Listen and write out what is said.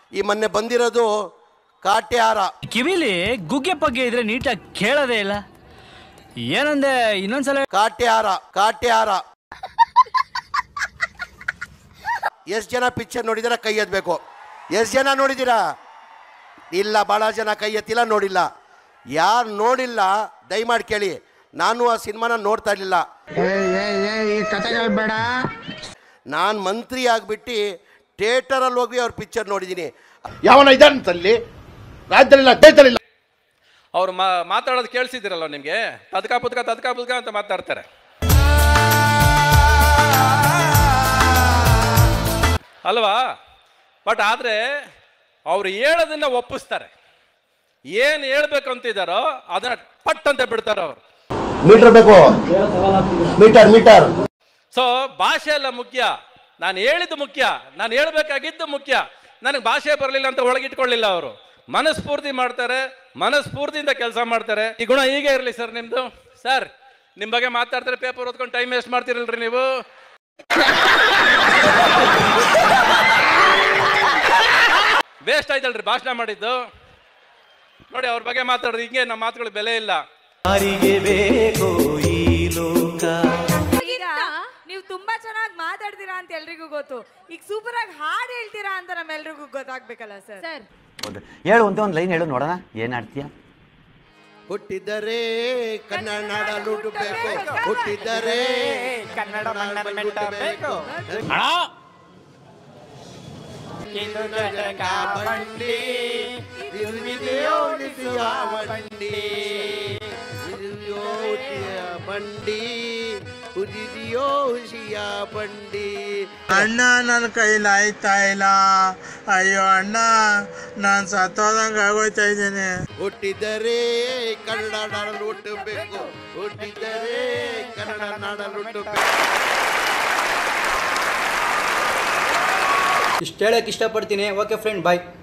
ಈ ಮೊನ್ನೆ ಬಂದಿರೋದು ಕಾಟ್ಯಾರ ಕಿವಿಲಿ ಗುಗ್ಗೆ ಪಗ್ಗೆ ಇದ್ರೆ ನೀಟಾಗಿ ಕೇಳೋದೇ ಇಲ್ಲ ಏನಂದೆ ಇನ್ನೊಂದ್ಸಲ ಕಾಟ್ಯಾರ ಕಾಟ್ಯಾರ ಎಷ್ಟು ಜನ ಪಿಕ್ಚರ್ ನೋಡಿದಾರ ಕೈ ಎತ್ತಬೇಕು ಎಷ್ಟು ಜನ ನೋಡಿದ್ದೀರಾ ಇಲ್ಲ ಭಾಳ ಜನ ಕೈ ಎತ್ತಿಲ್ಲ ನೋಡಿಲ್ಲ ಯಾರು ನೋಡಿಲ್ಲ ದಯಮಾಡಿ ಕೇಳಿ ನಾನು ಆ ಸಿನಿಮಾನ ನೋಡ್ತಾ ಇರಲಿಲ್ಲ ಈ ಕಥೆಗಳು ಬೇಡ ನಾನು ಮಂತ್ರಿ ಆಗಿಬಿಟ್ಟು ಥಿಯೇಟರಲ್ಲಿ ಹೋಗಿ ಅವ್ರ ಪಿಕ್ಚರ್ ನೋಡಿದ್ದೀನಿ ಯಾವನ ಇದ್ದಾನಂತಲ್ಲಿ ರಾಜ್ಯದಲ್ಲಿಲ್ಲ ದೇಶದಲ್ಲಿಲ್ಲ ಅವ್ರು ಮಾ ಮಾತಾಡೋದು ಕೇಳಿಸಿದಿರಲ್ಲ ನಿಮಗೆ ತದ್ಕ ಪುದ್ಕ ತದ್ಕ ಪುದ್ಕ ಅಂತ ಮಾತಾಡ್ತಾರೆ ಅಲ್ವಾ ಬಟ್ ಆದರೆ ಅವ್ರು ಹೇಳೋದನ್ನ ಒಪ್ಪಿಸ್ತಾರೆ ಏನು ಹೇಳ್ಬೇಕು ಅಂತಿದ್ದಾರೋ ಅದನ್ನ ಪಟ್ ಅಂತ ಬಿಡ್ತಾರೆ ಅವರು ಮೀಟರ್ ಬೇಕು ಮೀಟರ್ ಮೀಟರ್ ಸೊ ಭಾಷೆ ಎಲ್ಲ ಮುಖ್ಯ ನಾನು ಹೇಳಿದ್ದು ಮುಖ್ಯ ನಾನು ಹೇಳ್ಬೇಕಾಗಿದ್ದು ಮುಖ್ಯ ನನಗೆ ಭಾಷೆ ಬರಲಿಲ್ಲ ಅಂತ ಒಳಗಿಟ್ಕೊಳ್ಳಿಲ್ಲ ಅವರು ಮನಸ್ಫೂರ್ತಿ ಮಾಡ್ತಾರೆ ಮನಸ್ಫೂರ್ತಿಯಿಂದ ಕೆಲಸ ಮಾಡ್ತಾರೆ ಈ ಗುಣ ಹೀಗೆ ಇರಲಿ ಸರ್ ನಿಮ್ದು ಸರ್ ನಿಮ್ಮ ಬಗ್ಗೆ ಮಾತಾಡ್ತಾರೆ ಪೇಪರ್ ಓದ್ಕೊಂಡು ಟೈಮ್ ವೇಸ್ಟ್ ಮಾಡ್ತಿರಲ್ರಿ ನೀವು ವೇಸ್ಟ್ ಆಯ್ತಲ್ರಿ ಭಾಷಣ ಮಾಡಿದ್ದು ನೋಡಿ ಅವ್ರ ಬಗ್ಗೆ ಮಾತಾಡೋದು ಹಿಂಗೆ ನಮ್ಮ ಮಾತುಗಳಿಗೆ ಬೆಲೆ ಇಲ್ಲ ಈಗ ನೀವು ತುಂಬಾ ಚೆನ್ನಾಗಿ ಮಾತಾಡ್ತೀರಾ ಅಂತ ಎಲ್ರಿಗೂ ಗೊತ್ತು ಈಗ ಸೂಪರ್ ಆಗಿ ಹಾಡು ಹೇಳ್ತೀರಾ ಅಂತ ನಮ್ಮೆಲ್ರಿಗೂ ಗೊತ್ತಾಗ್ಬೇಕಲ್ಲ ಸರ್ ಸರ್ ಹೇಳು ಅಂತ ಒಂದು ಲೈನ್ ಹೇಳು ನೋಡೋಣ ಏನ್ ಆಡ್ತೀಯ ಹುಟ್ಟಿದರೆ ಕನ್ನಡ ನಾಡ ಲುಟಬೇಕು ಹುಟ್ಟಿದರೆ ಕನ್ನಡ ಲುಟಬೇಕು ಬಂಡಿ ಇರುವಿದೆಯೋ ಉಳಿಸುವ ಬಂಡಿ ಇರುವಿದೆಯೋ ಉಳಿಸುವ ಬಂಡಿ ಉರಿದಿಯೋ ಹುಸಿಯ ಬಂಡಿ ಅಣ್ಣ ನನ್ನ ಕೈಲಿ ಆಯ್ತಾ ಇಲ್ಲ ಅಯ್ಯೋ ಅಣ್ಣ ನಾನು ಸತ್ತೋದಂಗ ಆಗೋಯ್ತಾ ಇದ್ದೀನಿ ಹುಟ್ಟಿದರೆ ಕನ್ನಡ ನಾಡಲು ಹುಟ್ಟಬೇಕು ಹುಟ್ಟಿದರೆ ಕನ್ನಡ ನಾಡಲು ಹುಟ್ಟಬೇಕು ಇಷ್ಟು ಹೇಳಕ್ಕೆ ಇಷ್ಟಪಡ್ತೀನಿ ಓಕೆ ಫ್ರೆಂಡ್ ಬಾಯ್